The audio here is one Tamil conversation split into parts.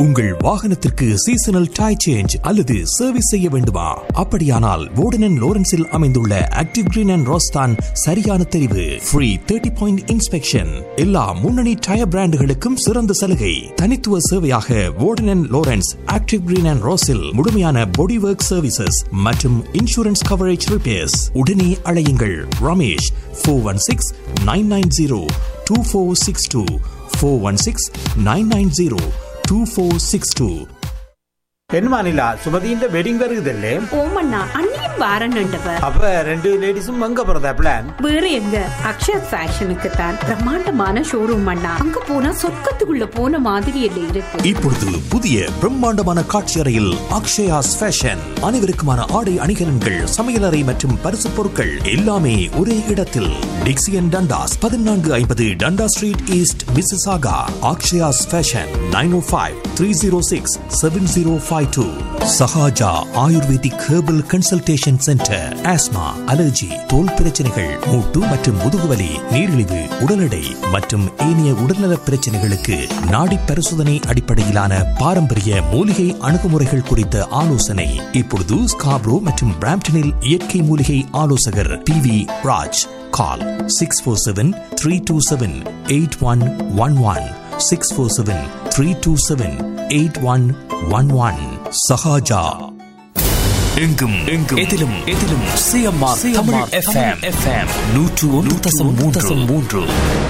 உங்கள் வாகனத்திற்கு சீசனல் டை சேஞ்ச் அல்லது சர்வீஸ் செய்ய வேண்டுமா அப்படியானால் வோர்டன் லோரன்ஸில் அமைந்துள்ள ஆக்டிவ் கிரீன் அண்ட் ரோஸ்தான் சரியான தெரிவு ஃப்ரீ தேர்ட்டி பாயிண்ட் இன்ஸ்பெக்ஷன் எல்லா முன்னணி டயர் பிராண்டுகளுக்கும் சிறந்த சலுகை தனித்துவ சேவையாக Warden Lawrence active green and ரோஸில் முழுமையான பாடி ஒர்க் சர்வீசஸ் மற்றும் இன்சூரன்ஸ் கவரேஜ் ரிப்பேர்ஸ் உடனே அழையுங்கள் Ramesh four one six nine nine zero two four six two four one six nine nine zero two four six two என்னமா நிலா சுமதியின் வெட்டிங் வருகுதல்லே ஓமண்ணா அண்ணியும் வாரன்னுண்டவ அப்ப ரெண்டு லேடிஸும் அங்க போறதா பிளான் வேற எங்க அக்ஷயா ஃபேஷனுக்கு தான் பிரம்மாண்டமான ஷோரூம் அண்ணா அங்க போனா சொர்க்கத்துக்குள்ள போன மாதிரி இல்லை இருக்கு இப்பொழுது புதிய பிரம்மாண்டமான காட்சி அறையில் அக்ஷயாஸ் ஃபேஷன் அனைவருக்குமான ஆடை அணிகலன்கள் சமையலறை மற்றும் பரிசு பொருட்கள் எல்லாமே ஒரே இடத்தில் டிக்சியன் டண்டாஸ் பதினான்கு ஐம்பது Dundas street east Mississauga Akshaya's fashion nine O five three zero six seven zero five two Sahaja ayurvedic herbal consultation centre asthma allergy தோல் பிரச்சனைகள் மூட்டு மற்றும் முதுகுவலி நீரிழிவு உடல் எடை மற்றும் ஏனைய உடல்நலப் பிரச்சனைகளுக்கு நாடி பரிசோதனை அடிப்படையிலான பாரம்பரிய மூலிகை அணுகுமுறைகள் குறித்த ஆலோசனை இப்பொழுது ஸ்காப்ரோ மற்றும் பிராம்டனில் இயற்கை மூலிகை ஆலோசகர் P V Raj call six four seven three two seven eight one one one six four seven three two seven eight one one one Sahaja எங்கும் எங்கும் எதிலும் எதிலும் சிஎம்ஆர் தமிழ் எஃப்எம் எஃப்எம் நூற்று ஒன்று தசம் மூன்று தசம் மூன்று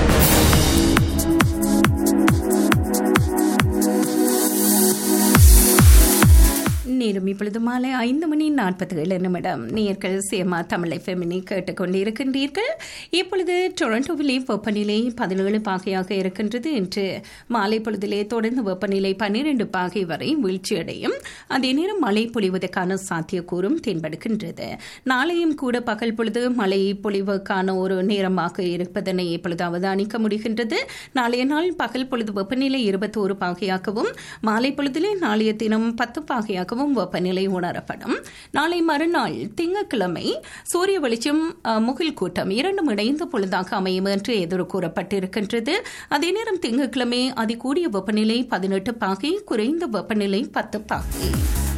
நேரம் இப்பொழுது மாலை ஐந்து மணி நாற்பத்தி ஏழு நிமிடம் நேர்கள் சேமா தமிழை ஃபெமினி கேட்டுக்கொண்டிருக்கின்றீர்கள் இப்பொழுது டொரண்டோவிலே வெப்பநிலை பதினேழு பாகையாக இருக்கின்றது இன்று மாலை பொழுதிலே தொடர்ந்து வெப்பநிலை பன்னிரண்டு பாகை வரை வீழ்ச்சியடையும் அதே நேரம் மழை பொழிவதற்கான சாத்தியக்கூறும் தென்படுகின்றது நாளையும் கூட பகல் பொழுது மழை பொழிவுக்கான ஒரு நேரமாக இருப்பதனை இப்பொழுது அவதானிக்க முடிகின்றது நாளைய நாள் பகல் பொழுது வெப்பநிலை இருபத்தோரு பாகையாகவும் மாலை பொழுதிலே நாளைய தினம் பத்து பாகையாகவும் வெப்பநிலை உணரப்படும் நாளை மறுநாள் திங்கட்கிழமை சூரிய வெளிச்சம் அஹ், முகில் கூட்டம் இரண்டும் இணைந்த பொழுதாக அமையும் என்று எதிர் கூறப்பட்டிருக்கின்றது அதே நேரம் திங்கட்கிழமை அதிகூடிய வெப்பநிலை பதினெட்டு பாகை குறைந்த வெப்பநிலை பத்து பாகை